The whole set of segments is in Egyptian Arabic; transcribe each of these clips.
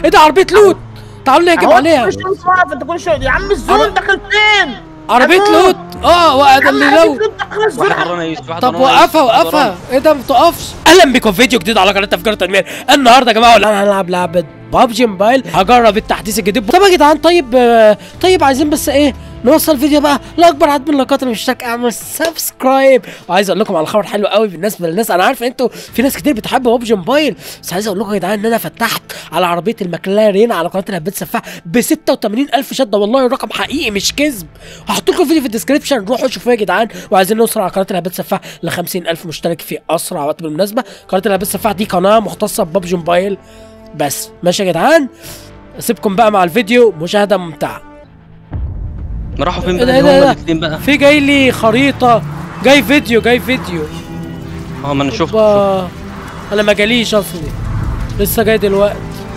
ايه ده عربيه لوت تعالوا لي اجيب أهو عليها كل شوية واقف انت كل شويه يا عم الزون داخل فين؟ عربيه أموت. لوت اه وقعد يا عم اللي عربية لو لوت داخل الزون واحد ورانا يا يوسف واحد طب ورانا يا يوسف، وقفها واحد وقفها ورانا. ايه ده ما تقفش اهلا بكم في فيديو جديد على قناه تفكير تنمير النهارده يا جماعه انا هنلعب لعبه بابجي موبايل هجرب التحديث الجديد طب يا جدعان طيب آه، طيب عايزين بس ايه نوصل الفيديو بقى لاكبر عدد من اللايكات اللي مش مشترك اعمل سبسكرايب وعايز اقول لكم على خبر حلو قوي بالنسبه للناس انا عارف انتوا في ناس كتير بتحب بابجي موبايل بس عايز اقول لكم يا جدعان ان انا فتحت على عربيه المكلارين على قناه الهبات سفاح ب 86000 شده والله الرقم حقيقي مش كذب هحط لكم فيديو في الديسكربشن روحوا شوفوه يا جدعان وعايزين نوصل على قناه الهبات سفاح ل 50000 مشترك في اسرع وقت بالمناسبه قناه الهبات سفاح دي قناه مختصه ببابجي موبايل بس ماشي يا جدعان اسيبكم بقى مع الفيديو مشاهده ممتعه راحوا فين إيه ده، بقى إيه ده، هم إيه ده؟ الاثنين بقى في جاي لي خريطه جاي فيديو جاي فيديو اه ما انا شفت شفت. اوبا انا ما جاليش اصلي لسه جاي دلوقتي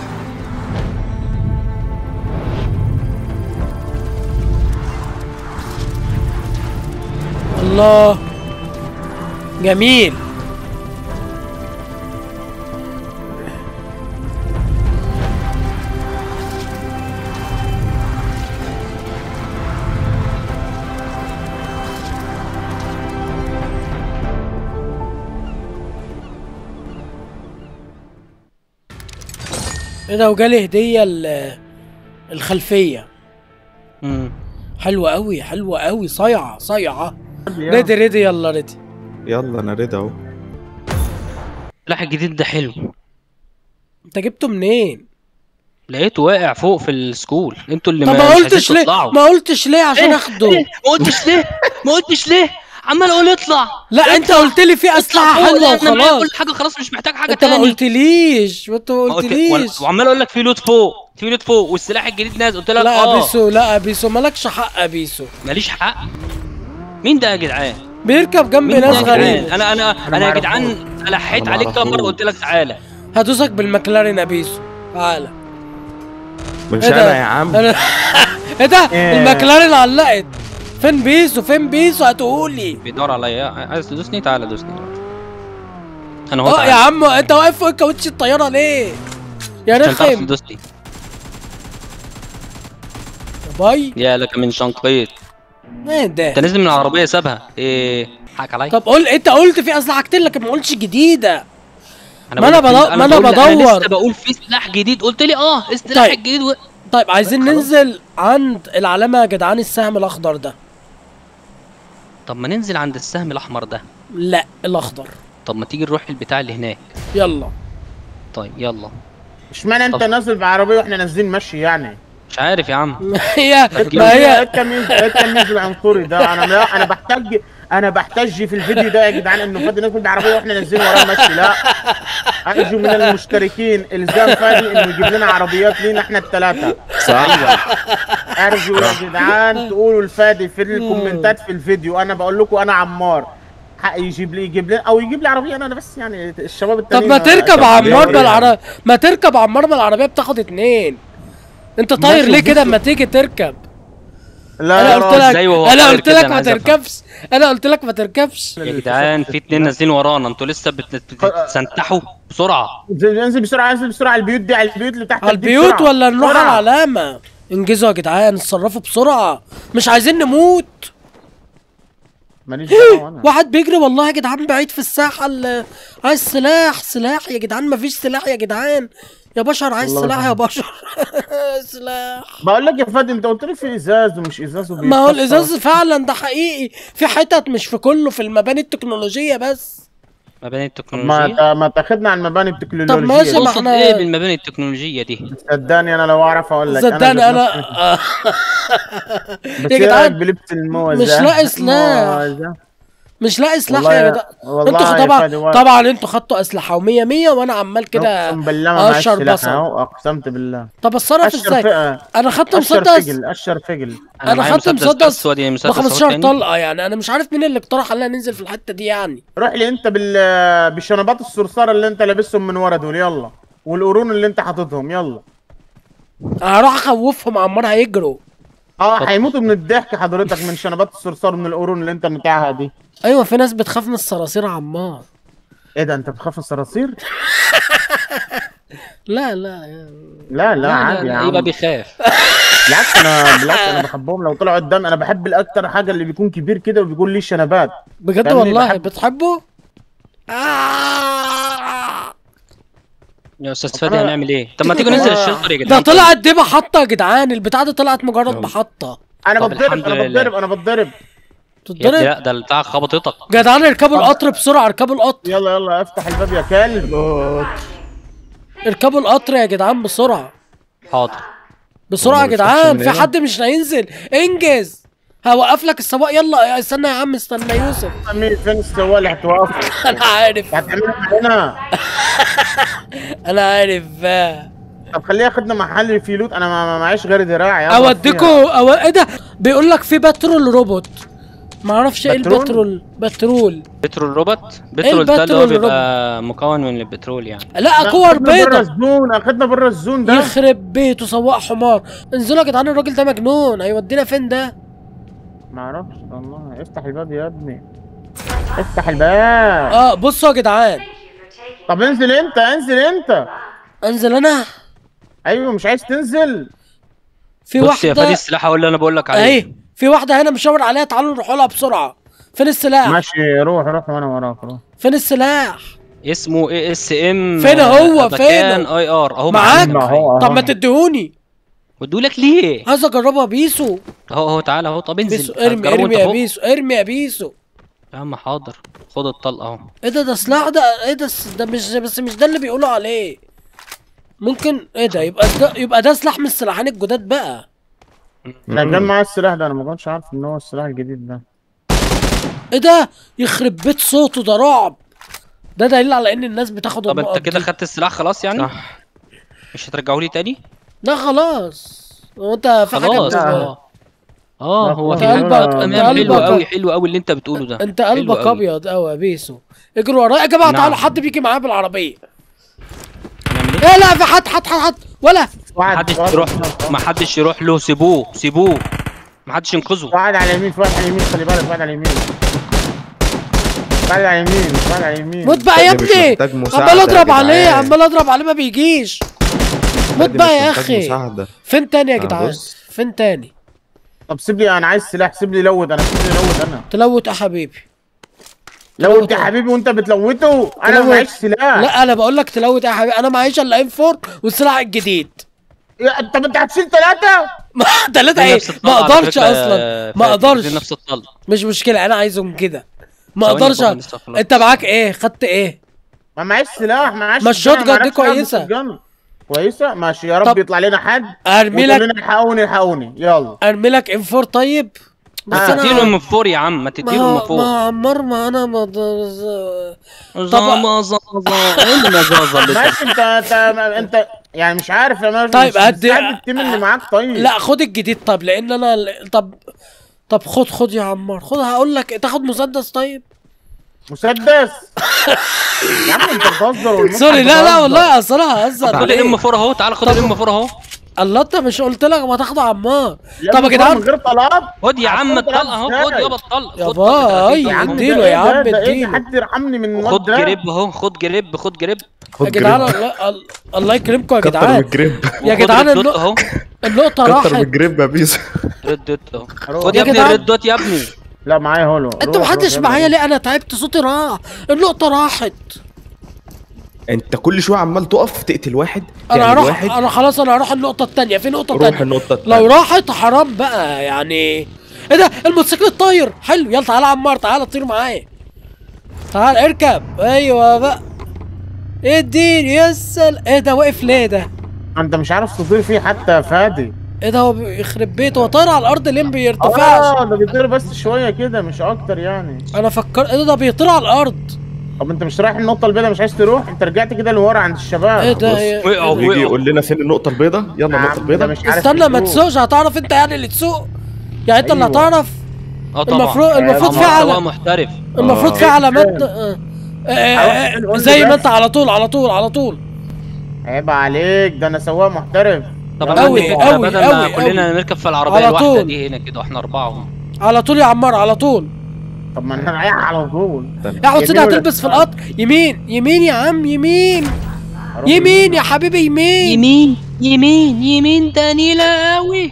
الله جميل ايه ده وجالي هديه ال- الخلفيه مم. حلوه قوي حلوه قوي صايعه صايعه يلا. ريدي ريدي يلا ريدي يلا انا رضا اهو السلاح الجديد ده حلو انت جبته منين لقيته واقع فوق في السكول انتوا اللي طب ما مش قلتش عايزين ليه تطلعوا. ما قلتش ليه عشان إيه؟ اخده إيه؟ ما قلتش ليه ما قلتش ليه عمال اقول اطلع لا انت قلت لي في اسلحه فوق، لا، حلوه أنا معايا وخلاص كل حاجه خلاص مش محتاج حاجه انت ما تاني قلتليش انت ما ما قلت- قلتليش وعمال اقول لك في لوت فوق في لوت فوق والسلاح الجديد نازل قلت لك لا يا اه بيسو لا يا بيسو مالكش حق يا بيسو ماليش حق مين ده يا جدعان بيركب جنب مين ده ناس يا جدعان غريبه انا انا أنا انا يا ما جدعان أعرفوش. الحيت أنا ما عليك كام مره أعرفوش. قلت لك تعالى هدوسك بالمكلارين يا بيسو تعالى مش ايه ده؟ انا يا عم انا ايه ده إيه؟ المكلارين علقت فين بيسو فين بيسو هتقولي بيدور عليا عايز تدوسني تعالى دوسني انا هو اه يا تعالى. عم انت واقف فوق كاوتش الطياره ليه يا عشان تعرف رخم تدوسني باي يا لك من شنقيط ايه ده انت نازل من العربيه سابها ايه حق عليا طب قول انت قلت في اسلحه كتير لكن ما قلتش جديده ما أنا بقول لك بدو- ما أنا بقول- انا بدور. لسه بقول في سلاح جديد قلت لي اه السلاح طيب. الجديد و... طيب عايزين خلاص. ننزل عند العلامه يا جدعان السهم الاخضر ده طب ما ننزل عند السهم الاحمر ده لا الاخضر طب ما تيجي نروح البتاع اللي هناك يلا طيب يلا اشمعنى انت طب. نازل بعربيه واحنا نازلين مشي يعني مش عارف يا عم هي طب ما ايه هي التمييز ايه التمييز العنصري ده انا لا انا بحتاج انا بحتاج في الفيديو ده يا جدعان انه فادي نازل بعربيه واحنا نازلين وراه مشي لا ارجو من المشتركين الزام فادي انه يجيب لنا عربيات لينا احنا الثلاثه صح ارجو يا جدعان تقولوا الفادي في الكومنتات في الفيديو انا بقول لكم انا عمار حق يجيب لي يجيب لي او يجيب لي عربيه انا بس يعني الشباب طب التانيين ما تركب شباب عمار يعني. بالعربيه ما تركب عمار بالعربيه بتاخد اتنين انت طاير ماشي ليه كده وبيسو- اما تيجي تركب لا انا يا قلت راجل. لك إزاي وهو انا طاير قلت كده؟ لك أنا ما عايز أفهم. تركبش انا قلت لك ما تركبش يا جدعان في اتنين نازلين ورانا انتوا لسه بت- بتستنتحوا بسرعه انزل انزل بسرعه انزل بسرعه على البيوت دي على البيوت اللي تحت على دي البيوت بسرعة. ولا نروح على بسرعة. العلامه انجزوا يا جدعان اتصرفوا بسرعه مش عايزين نموت ماليش دعوه انا واحد بيجري والله يا جدعان بعيد في الساحه ال- عايز سلاح سلاح يا جدعان مفيش سلاح يا جدعان يا بشر عايز والله سلاح يا العظيم. بشر سلاح بقول لك يا فادي انت قلت لي في ازاز ومش ازاز وبيتكسر. ما هو الازاز فعلا ده حقيقي في حتت مش في كله في المباني التكنولوجيه بس مباني ما التكنولوجيه تا- ما تاخدنا على المباني التكنولوجيه طب ماشي، ما تقصد احنا- ايه بالمباني التكنولوجيه دي صدقني انا لو اعرف اقول لك صدقني ذات انا نفسي- آه. بس يا ايه جدعان، رايك بلبس الموزه مش لاقي سلاح. موزة. مش لاقي سلاح والله يا يا- جدعان والله انتوا يا طبعا فادي والله. طبعا انتوا خدتوا اسلحه و100 100 وانا عمال كده اقسم بالله ما معيش اشر سلاح بصل اهو اقسمت بالله طب اتصرف اشر ازاي فئه انا خدت اشر مسدس فجل اشر فجل انا معايا خدت مسدس بس وادي ب مسدس أهو 15 تاني. طلقه يعني انا مش عارف مين اللي اقترح علينا ننزل في الحته دي يعني روح لي انت بال بشنبات الصرصار اللي انت لابسهم من ورا دول يلا والقرون اللي انت حاططهم يلا انا هروح اخوفهم عمار هيجروا اه هيموتوا من الضحك حضرتك من شنبات الصرصار من القرون اللي انت بتاعها دي ايوه في ناس بتخاف من الصراصير عمار ايه ده انت بتخاف من الصراصير لا لا يا- لا لا عادي يا يبقى عم بيخاف بالعكس انا بالعكس انا بحبهم لو طلعوا قدام انا بحب الاكتر حاجه اللي بيكون كبير كده وبيكون ليه شنبات بجد فاهمني؟ والله بحب- بتحبه؟ آه. يا استاذ فادي هنعمل ايه طب ما تيجوا ننزل الشلتر يا ده جدعان طلعت دي محطة يا جدعان البتاع دي طلعت مجرد يلا. محطة انا طب بتضرب الحمد انا لله. بتضرب انا بتضرب يا ابني تتضرب لا ده البتاع خبطتك جدعان اركبوا القطر بسرعة اركبوا القطر يلا يلا افتح الباب يا كلب اركبوا القطر يا جدعان بسرعة حاضر بسرعة يا ما بيفتحش جدعان من في هنا؟ حد مش هينزل انجز هوقف لك السواق يلا استنى يا عم استنى يوسف مين فين السواق اللي هتوقف انا عارف هتعملها معانا انا عارف آه. طب خليه ياخدنا محل في لوت انا ما ما معيش غير دراع يا اوديكوا أو... ايه ده بيقول لك في بترول روبوت ما اعرفش ايه بترول؟ البترول بترول بترول روبوت بترول ده اللي هو البترول بيبقى مكون من البترول يعني لا كور بره بيضة الزون اخدنا بره الزون ده يخرب بيته سواق حمار انزلوا يا جدعان الراجل ده مجنون هيودينا فين ده ما اعرفش والله افتح الباب يا ابني افتح الباب اه بصوا يا جدعان طب انزل انت انزل انت انزل انا ايوه مش عايز تنزل في بص يا فادي واحدة السلاح هو اللي انا بقول لك عليه اهي في واحدة هنا مشاور عليها تعالوا نروح لها بسرعة فين السلاح ماشي روح روح وانا وراك روح فين السلاح اسمه اي اس ام فين هو؟ فين فينه؟ اي ار اهو معاك ما هو طب أهو. ما تديهوني ودولك ليه عايز اجربها بيسو اهو اهو تعالى اهو طب انزل بيسو ارمي هتجربه ارمي انت يا فوق؟ بيسو ارمي يا بيسو يا عم حاضر خد الطلقه اهو ايه ده ده سلاح ده ايه ده س- ده مش بس مش ده اللي بيقولوا عليه ممكن ايه ده يبقى ده يبقى ده سلاح من السلاحين الجداد بقى لا كان معايا السلاح ده انا ما كنتش عارف ان هو السلاح الجديد ده ايه ده يخرب بيت صوته ده رعب ده دليل على ان الناس بتاخد طب النقط انت كده دي. خدت السلاح خلاص يعني مش هترجعه لي تاني لا خلاص هو انت في حاجه خلاص بت- اه اه هو انت كده قلبك- تمام انت حلو قلبك- قوي حلو قوي اللي انت بتقوله ده انت حلو قلبك قوي. ابيض قوي يا بيسو اجروا ورايا يا جماعه نعم. تعالوا حد بيجي معايا بالعربيه نعمل ايه ايه لا في حد حد حد حد ولا واحد محدش واحد- يروح ما حدش يروح له سيبوه سيبوه ما حدش ينقذه واحد على اليمين في واحد على اليمين خلي بالك واحد على اليمين واحد على اليمين واحد على اليمين موت بقى يا ده مش ابني محتاج مساعدة عمال يا اضرب عليه جدعان. عمال اضرب عليه ما بيجيش موت دي بقى مش يا محتاج اخي مساعدة فين تاني يا آه، جدعان بص. فين تاني طب سيب لي انا عايز سلاح سيب لي لود انا سيب لي لود انا تلوت يا حبيبي لود يا حبيبي وانت بتلوته انا تلوت. ما معيش سلاح لا انا بقول لك تلوت يا حبيبي انا معيش الا ام 4 والسلاح الجديد يا- طب انت هتشيل ثلاثة ما ثلاثة دي ايه نفس ما الطلقة على اقدرش فكرة، اصلا آه، ما فادي، اقدرش دي نفس الطلقه مش مشكلة انا عايزهم كده ما ثواني اقدرش بابا، لسه خلاص. انت معاك ايه خدت ايه ما معيش سلاح معيش ما سلاح، الشوت جان دي معرفش ألعب كويسة. بالشوت جان. كويسة ماشي يا طب رب يطلع لنا حد ارمي وتقول لك لنا الحقوني الحقوني يلا ارمي لك ام 4 طيب بس آه. انا تديله من فوق يا عم ما تديله ما من فوق ما عمر ما انا ما طب- زازا زازا ايه اللي زازا اللي ده؟ ماشي انت انت انت يعني مش عارف انا طيب، مش هدي- مستعد التيم اللي معاك طيب لا خد الجديد طب لان انا طب طب خد خد يا عمار خد هقول لك تاخد مسدس طيب مسدس يا عم انت بتهزر والمصحف سوري لا لا بتهزر. والله اصل انا هزر خد الام فور اهو تعالى خد طب- الام فور اهو الله انت مش قلت لك ما تاخده عمار لا، طب يا من جدعان غير طلب خد يا عم هتاخد الطلقه اهو ازاي؟ خد يابا الطلقه يا خد باي. طلقة. يا عم ده اديله ايه يا عم، ده؟ ده ايه اديله. حد يرحمني من الواد خد ده جريب اهو خد جريب خد جريب يا خد جدعان جريب الله, الله- الله يكرمكم يا كتر من جدعان الجريب يا وخد جدعان ريد دوت النق- اهو النقطة كتر من راحت الجريب يا بيسو ريد دوت اهو روح. خد يا يا ابني جدعان. الريد دوت يا ابني لا معايا هولو انتوا روح، محدش روح، معايا يلا. ليه انا تعبت صوتي راح النقطة راحت انت كل شويه عمال تقف تقتل واحد انا تعمل هروح واحد انا خلاص انا هروح النقطة التانية في نقطة روح تانية النقطه لو التانية. راحت حرام بقى يعني ايه ده الموتوسيكل الطاير حلو يلا تعالى يا عمار تعالى طير معايا تعال اركب ايوه بقى اديني يا سل ايه ده واقف ليه ده انت مش عارف تطير فيه حتى يا فادي ايه ده هو بيخرب بيته هو طاير على الارض ليه ما بيرتفعش اه ده بيطير بس شويه كده مش اكتر يعني انا فكر ايه ده ده بيطير على الارض طب انت مش رايح النقطه البيضاء مش عايز تروح انت رجعت كده لورا عند الشباب ايه ده بص، هي- وقعوا ويجي وقعوا يقول لنا فين النقطه البيضاء يلا يا النقطه عم ده البيضاء مش عارف استنى ما يسوق. تسوقش هتعرف انت يعني اللي تسوق يعني انت اللي أيوة. هتعرف اه طبعا المفروض المفروض في طبعاً. سواء على محترف المفروض آه. في علامات آه. آه، آه، قول لي زي ما بس. انت على طول على طول على طول عيب عليك ده انا سواق محترف طب يلا أوي، أوي بينا. أوي. بدل ما أوي، كلنا أوي. نركب في العربيه على الواحده طول. دي هنا كده واحنا اربعه اهو على طول يا عمار على طول طب ما انا رايح على طول يا حسين يمين ولا هتلبس في القطر يمين يمين يا عم يمين أروح يمين يا حبيبي يمين يمين يمين يمين ده نيلة قوي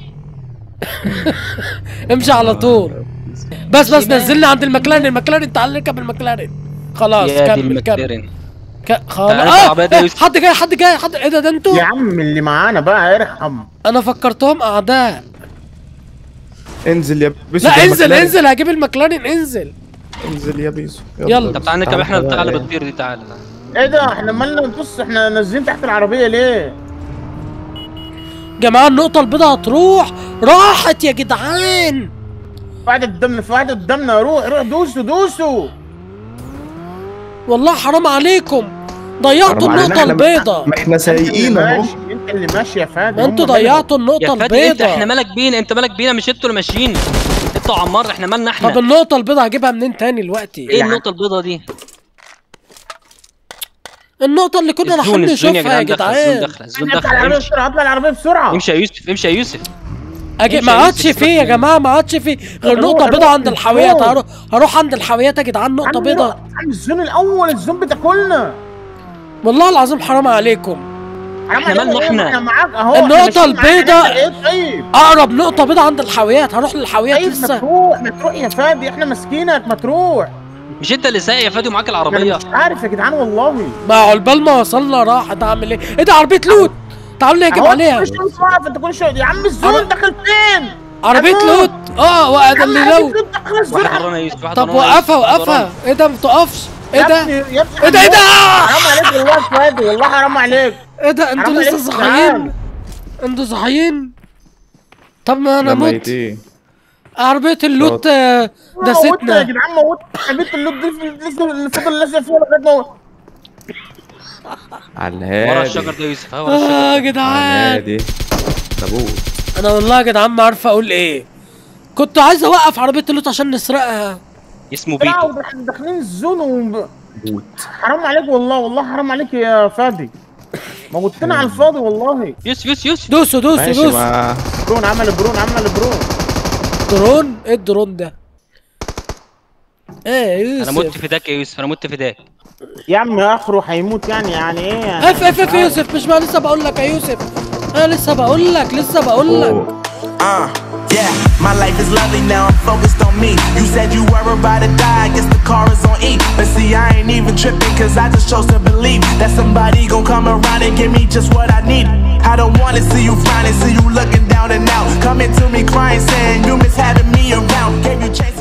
امشي على طول بس بس نزلنا عند المكلارين المكلارين تعال نركب المكلارين خلاص يا دي كمل كمل المكترن ك- خلاص تعال نركب آه عربية ده إيه، يوسف. حد جاي حد جاي حد ايه ده ده انتوا يا عم اللي معانا بقى ارحم انا فكرتهم اعداء انزل يا بيسو لا ده انزل مكلارين. انزل هجيب المكلارين انزل انزل يا بيسو يلا. طب تعال نركب احنا البتاع اللي بتطير دي تعالى ايه ده احنا مالنا بص احنا نازلين تحت العربيه ليه؟ جماعه النقطه البيضاء هتروح راحت يا جدعان في واحد قدامنا في واحد قدامنا روح روح دوسوا دوسوا والله حرام عليكم ضيعتوا حرام علينا، النقطه احنا- البيضاء ما احنا انت اللي سايقين اهو ماشي انت اللي ماشي يا فادي ما انتوا هم مالهم. ضيعتوا النقطه يا فادي انت احنا البيضاء مالك بينا انت مالك بينا مش انتوا اللي ماشيين انتوا عمار احنا مالنا طب احنا النقطه البيضاء هجيبها منين تاني دلوقتي ايه النقطة البيضة دي؟ النقطه اللي كنا رايحين الزون الزون يا نشوفها يا جدعان دخل الزون جدعان دخل الزون اطلع دخل العربيه امشي بسرعه اطلع العربيه بسرعه امشي يا يوسف امشي يا يوسف أجي امشي ما يا عادش يوسف، فيه يا جماعه ما عادش فيه غير روح، نقطه روح، بيضاء عند روح. الحاويات هروح هروح عند الحاويات يا جدعان نقطه عم بيضاء روح. عم الزون الاول الزون بتاكلنا والله العظيم حرام عليكم حرام احنا عليك مالنا ايه؟ احنا؟ احنا معاك اهو النقطة احنا ماشيين معاك. البيضاء. ايه طيب اقرب نقطه بيضاء عند الحاويات هروح للحاويات طيب ما لسه تروح ما تروح يا فادي احنا ماسكينك ما تروح مش انت اللي سايق يا فادي ومعاك انا العربية مش عارف يا جدعان والله ما عقبال ما وصلنا راحت اعمل ايه ايه ده عربيه لوت تعالوا نهجم اهو عليها كل شويه واقف انت كل شويه يا عم الزون دخل فين؟ عربيه أهو. لوت اه وقعد اللي عم لو الزون دخل الزون واحد ورانا يا يوسف واحد طب ورانا يا يوسف، وقفها واحد وقفها ورانا. ايه ده ما تقفش ايه يا ده ابني- يا ابني ايه ده ايه ده حرام عليك والله يا فادي والله حرام عليك ايه ده انتوا حرام لسه عليك يا صاحيين جدعان. انتوا صاحيين طب ما انا ده مت ميتين عربيه اللوت آه، موتنا يا دستنا جدعان موت حبيبه اللوت دي لسه اللي فضل لسه فيها لغايه ما على ورا الهادي الشجر ده يا يوسف ها ورا اه الشجر يا على جدعان الهادي تابوت انا والله يا جدعان ما عارف اقول ايه كنت عايز اوقف عربيه اللوت عشان نسرقها اسمه لا بيتو واحنا داخلين الزون و... بوت حرام عليك والله والله حرام عليك يا فادي موتنا على الفاضي والله يوسف يوسف يوسف دوسوا دوسوا ماشي دوسوا ما برون عمل برون عمل برون درون ايه الدرون ده ايه يا انا مت يوسف فداك يا يوسف انا مت فداك يا عم اخره هيموت يعني يعني ايه يعني اف اف اف يوسف مش ما لسه بقول لك يا يوسف انا لسه بقول لك لسه بقول لك أوه. Uh, yeah, my life is lovely now, I'm focused on me. You said you were about to die, I guess the car is on E. But see, I ain't even tripping, cause I just chose to believe that somebody gon' come around and give me just what I need. I don't wanna see you finally, see you looking down and out. Coming to me crying, saying you miss having me around. Gave you chance.